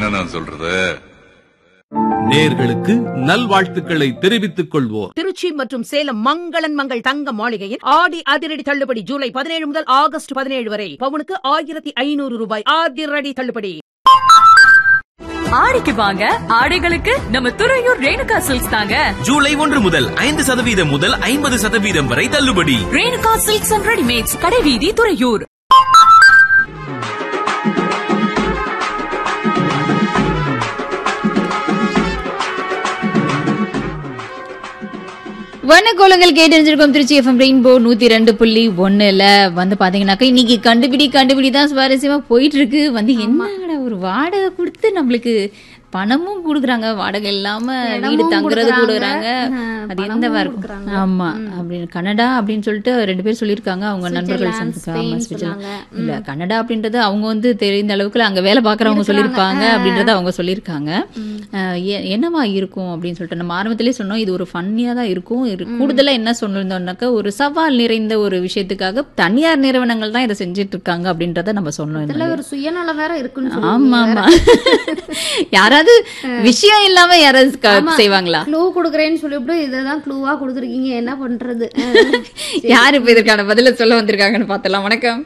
என்ன நான் சொல்றது நேர்களுக்கு நல்வாழ்த்துக்களை தெரிவித்துக் கொள்வோர் திருச்சி மற்றும் சேலம் மங்களன் மங்கள் தங்க மாளிகையில் ஆடி அதிரடி தள்ளுபடி ஜூலை பதினேழு முதல் ஆகஸ்ட் பதினேழு வரை பவுனுக்கு ஆயிரத்தி ஐநூறு ரூபாய் அதிரடி தள்ளுபடி ஆடிக்கு வாங்க ஆடைகளுக்கு நம்ம துறையூர் ரேணுகா சில்க்ஸ் தாங்க ஜூலை ஒன்று முதல் ஐந்து சதவீதம் முதல் ஐம்பது சதவீதம் வரை தள்ளுபடி ரேணுகா சில்க்ஸ் அண்ட் ரெடிமேட்ஸ் கடைவீதி துறையூர் வண்ணக்கோலங்கள் கேட்டறிஞ்சிருக்கோம் திருச்சி எஃப்எம் ரெயின்போ நூத்தி ரெண்டு புள்ளி ஒண்ணுல வந்து பாத்தீங்கன்னாக்கா இன்னைக்கு கண்டுபிடி கண்டுபிடி தான் சுவாரஸ்யமா போயிட்டு இருக்கு வந்து என்னடா ஒரு வாடகை கொடுத்து நம்மளுக்கு பணமும் கொடுக்குறாங்க வாடகை இல்லாம வீடு தங்குறது கொடுக்குறாங்க அது எந்தவா இருக்கும் ஆமா அப்படின்னு கனடா அப்படின்னு சொல்லிட்டு ரெண்டு பேர் சொல்லியிருக்காங்க அவங்க நண்பர்கள் சந்திருக்காங்க ஆமா, சுவிட்சர்லாந்து. இல்ல கனடா அப்படின்றது அவங்க வந்து தெரிந்த அளவுக்கு அங்க வேலை பாக்குறவங்க சொல்லியிருப்பாங்க அப்படின்றத அவங்க சொல்லியிருக்காங்க அஹ் எ- என்னவா இருக்கும் அப்படின்னு சொல்லிட்டு நம்ம ஆரம்பத்திலே சொன்னோம் இது ஒரு ஃபன்னியா தான் இருக்கும் இது கூடுதலா என்ன சொல்லியிருந்தோம்னாக்கா ஒரு சவால் நிறைந்த ஒரு விஷயத்துக்காக தனியார் நிறுவனங்கள் தான் இதை செஞ்சுட்டு இருக்காங்க அப்படின்றத நம்ம சொன்னோம் இந்த இதுல மாதிரி. ஒரு சுயநலம் வேற இருக்குன்னு ஆமா ஆமா யாராவது விஷயம் இல்லாம யாராவது க- செய்வாங்களா க்ளூ குடுக்கறேன்னு சொல்லிவிட்டு இதுதான் க்ளூவா கொடுத்துருக்கீங்க என்ன பண்றது யாரு இப்ப இதற்கான பதில சொல்ல வந்திருக்காங்கன்னு பார்த்தலாம் வணக்கம்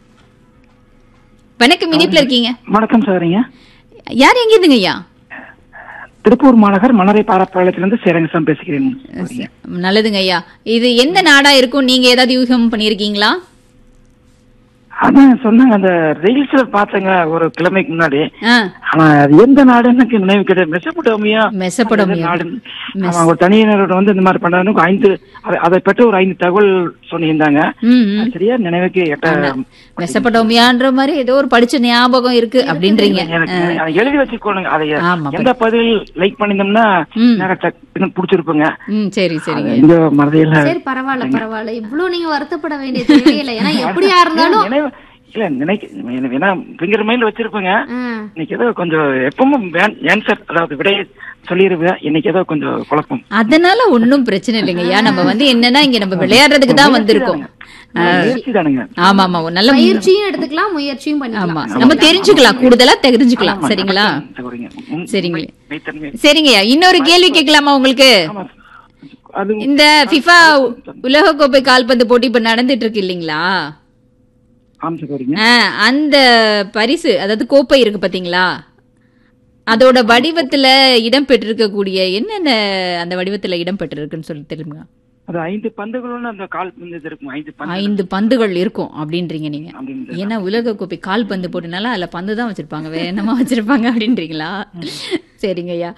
வணக்கம் இனிப்புல இருக்கீங்க வணக்கம் சாரிங்க யார் எங்க இருந்துங்க ஐயா திருப்பூர் மாநகர் மணரை பாரப்பாளையத்திலிருந்து சேரங்கசாமி பேசுகிறேன் நல்லதுங்க ஐயா இது எந்த நாடா இருக்கும் நீங்க ஏதாவது யூகம் பண்ணிருக்கீங்களா அதான் சொன்னாங்க அந்த ரீல்ஸ்ல பார்த்தேங்க ஒரு கிழமைக்கு முன்னாடி ஆ, ஆனா அது எந்த நாடுன்னு எனக்கு நினைவு கிடையாது மெசப்படோமியா மெசப்படோமியா. நாடு ஆமா ஒரு தனியினரோட வந்து இந்த மாதிரி பண்ணாரு ஐந்து அதை- அதை பற்றி ஒரு ஐந்து தகவல் சொல்லியிருந்தாங்க ம், ம். அது சரியா நினைவுக்கு எட்ட மெசப்படோமியான்ற மாதிரி ஏதோ ஒரு படிச்ச ஞாபகம் இருக்கு அப்படின்றீங்க எனக்கு அதை எழுதி வச்சுக்கோணுங்க அதை ஆமா, எந்த பதில் லைக் பண்ணியிருந்தோம்னா ம். எனக்கு டக்குன்னு பிடிச்சிருப்புங்க ம் சரி சரிங்க இங்க மறதியில சரி பரவாயில்ல பரவாயில்ல இவ்வளவு நீங்க வருத்தப்பட வேண்டிய தேவையில்லை ஏன்னா எப்படியா இருந்தாலும் நினைவு இல்ல நினைக்க எனக்கு வேணா ஃபிங்கர் மைண்ட்ல வச்சிருப்பேங்க ஆ, இன்னைக்கு ஏதோ கொஞ்சம் எப்பவும் ஆன்சர் அதாவது விடைய சொல்லிருவேன் இன்னைக்கு ஏதோ கொஞ்சம் குழப்பம் அதனால ஒண்ணும் பிரச்சனை இல்லைங்க ஐயா நம்ம வந்து என்னன்னா இங்க நம்ம விளையாடுறதுக்கு தான் வந்திருக்கோம் முயற்சி தானுங்க ஆமா ஆமா ஒரு நல்ல பயிற்சியும் எடுத்துக்கலாம் முயற்சியும் ஆமா பண்ணிக்கலாம் நம்ம தெரிஞ்சுக்கலாம் கூடுதலா தெரிஞ்சுக்கலாம் ஆமா, சரிங்களா சரிங்க. ம், சரிங்களே. மெய்த்தன்மை. சரிங்கய்யா இன்னொரு கேள்வி கேட்கலாமா உங்களுக்கு ஆமா. அது இந்த ஃபிஃபா உலகக்கோப்பை கால்பந்து போட்டி இப்ப நடந்துட்டு இருக்கு இல்லைங்களா ஆமா சரிங்க ஆ, அந்த பரிசு அதாவது கோப்பை இருக்கு பாத்தீங்களா அதோட வடிவத்துல இடம் பெற்றிருக்கக்கூடிய என்னென்ன அந்த வடிவத்துல இடம் பெற்றிருக்குன்னு சொல்லி தெரியுமா அது ஐந்து பந்துகளோட அந்த கால் பந்து இது இருக்கும் ஐந்து பந்து ஐந்து பந்துகள் இருக்கும் அப்படின்றீங்க நீங்க அப்படின்னு ஏன்னா உலக கோப்பை கால் பந்து போட்டனால அதுல பந்து தான் வச்சிருப்பாங்க வேற என்னமா வச்சிருப்பாங்க அப்படின்றீங்களா சரிங்க ஐயா